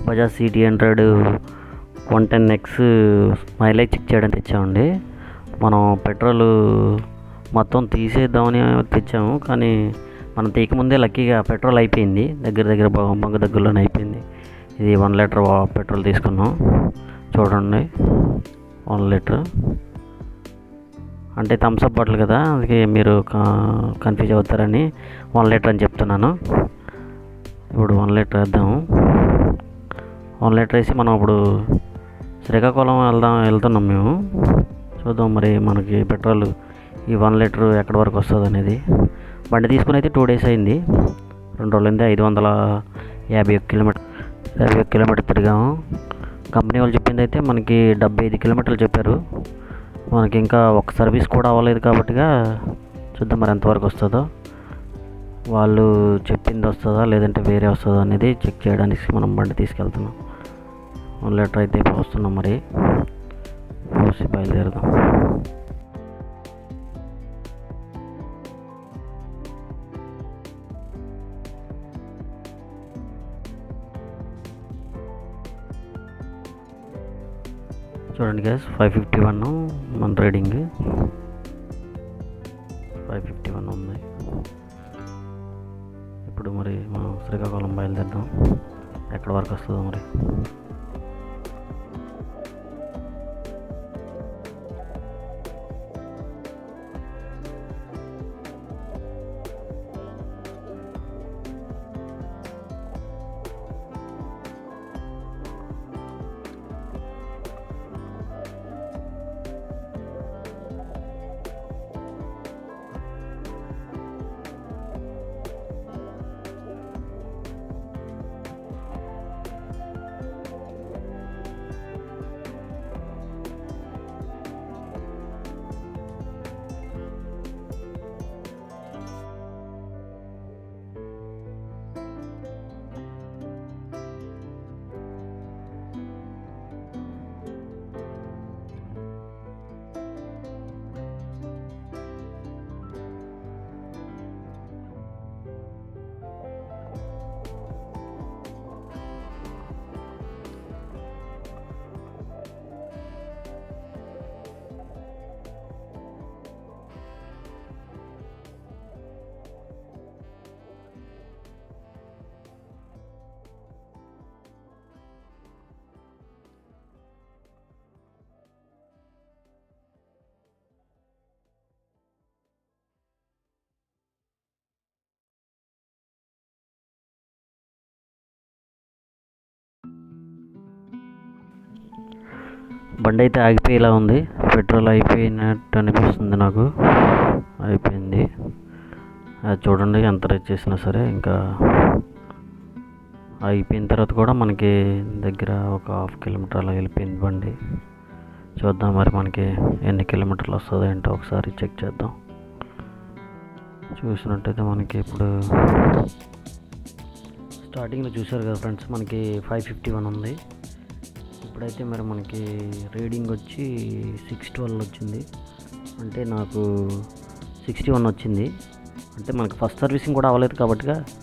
Bajaj CT hundred one ten X mileage check చేయడానికి తెచ్చామండి మనం పెట్రోల్ మొత్తం తీసేద్దామని తెచ్చాము కానీ మనం తీయకముందే లక్కీగా పెట్రోల్ అయిపోయింది దగ్గర దగ్గర బ- బంక్ దగ్గరలోనే అయిపోయింది ఇది వన్ లీటర్ వా- పెట్రోల్ తీసుకున్నాం చూడండి వన్ లీటర్ అంటే థమ్స్అప్ బాటిల్ కదా అందుకే మీరు క- కన్ఫ్యూజ్ అవుతారని వన్ లీటర్ అని చెప్తున్నాను ఇప్పుడు వన్ లీటర్ వేద్దాము వన్ లీటర్ వేసి మనం ఇప్పుడు శ్రీకాకుళం వెళ్దాం వెళ్తున్నాం మేము చూద్దాం మరి మనకి పెట్రోల్ ఈ వన్ లీటర్ ఎక్కడి వరకు వస్తుంది అనేది బండి తీసుకుని అయితే టూ డేస్ అయింది రెండు రోజులైంది ఐదు వందల యాభై ఒక్క కిలోమీటర్ యాభై ఒక్క కిలోమీటర్ తిరిగాము కంపెనీ వాళ్ళు చెప్పింది అయితే మనకి డెబ్బై ఐదు కిలోమీటర్లు చెప్పారు మనకి ఇంకా ఒక సర్వీస్ కూడా అవ్వలేదు కాబట్టిగా చూద్దాం మరి ఎంతవరకు వస్తుందో వాళ్ళు చెప్పింది వస్తుందా లేదంటే వేరే వస్తుందా అనేది చెక్ చేయడానికి మనం బండి తీసుకెళ్తున్నాం వన్ లీటర్ అయితే ఇప్పుడు వస్తున్నాం మరి చూసి బయలుదేరదాం చూడండి గ్యాస్ ఫైవ్ ఫిఫ్టీ వన్ మన రీడింగ్ ఫైవ్ ఫిఫ్టీ వన్ ఉంది ఇప్పుడు మరి మనం శ్రీకాకుళం బయలుదేరదాం ఎక్కడి వరకు వస్తుందో మరి బండి అయితే ఆగిపోయేలా ఉంది పెట్రోల్ అయిపోయినట్టు అనిపిస్తుంది నాకు అయిపోయింది అది చూడండి ఎంత రేట్ చేసినా సరే ఇంకా అయిపోయిన తర్వాత కూడా మనకి దగ్గర ఒక హాఫ్ కిలోమీటర్ అలా వెళ్ళిపోయింది బండి చూద్దాం మరి మనకి ఎన్ని కిలోమీటర్లు వస్తుందో ఏంటో ఒకసారి చెక్ చేద్దాం చూసినట్టయితే మనకి ఇప్పుడు స్టార్టింగ్లో చూశారు కదా ఫ్రెండ్స్ మనకి ఫైవ్ ఫిఫ్టీ వన్ ఉంది ఇప్పుడైతే మరి మనకి రీడింగ్ వచ్చి సిక్స్ ట్వెల్వ్ వచ్చింది అంటే నాకు సిక్స్టీ వన్ వచ్చింది అంటే మనకి ఫస్ట్ సర్వీసింగ్ కూడా అవ్వలేదు కాబట్టిగా